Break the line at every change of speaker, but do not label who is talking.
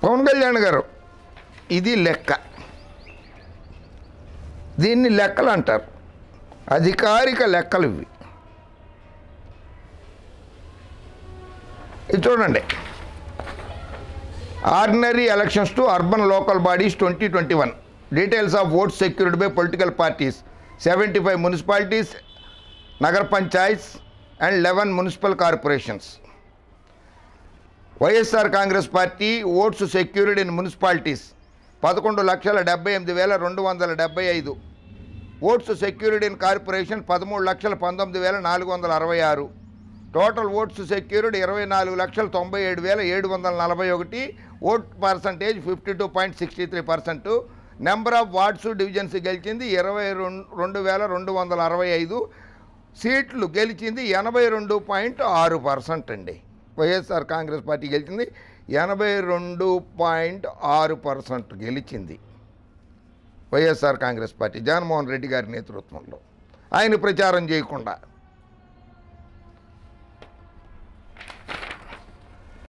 పవన్ కళ్యాణ్ గారు ఇది లెక్క దీన్ని లెక్కలు అంటారు అధికారిక లెక్కలు ఇవి ఇది చూడండి ordinary elections to urban local bodies twenty twenty one details of votes secured by political parties seventy five municipalities నగర panchayats and eleven municipal corporations YSR Congress party votes secured in municipalities పదకొండు లక్షల డెబ్బై ఎనిమిది వేల రెండు వందల డెబ్బై ఐదు ఓట్స్ సెక్యూర్డ్ ఇన్ కార్పొరేషన్ పదమూడు లక్షల పంతొమ్మిది వేల నాలుగు వందల అరవై ఆరు టోటల్ ఓట్స్ సెక్యూర్డ్ ఇరవై నాలుగు లక్షల తొంభై ఏడు వేల ఏడు వందల నలభై ఒకటి vote percentage fifty two point sixty three percent number of wards divisions గెలిచింది ఇరవై రెండు రెండు వేల రెండు వందల అరవై ఐదు సీట్లు గెలిచింది ఎనభై రెండు పాయింట్ ఆరు పర్సెంట్ అండి వైఎస్ఆర్ కాంగ్రెస్ పార్టీ గెలిచింది ఎనభై రెండు పాయింట్ ఆరు పర్సెంట్ గెలిచింది YSR Congress party Jaganmohan Reddy గారి నేతృత్వంలో ఆయన ప్రచారం చేయకుండా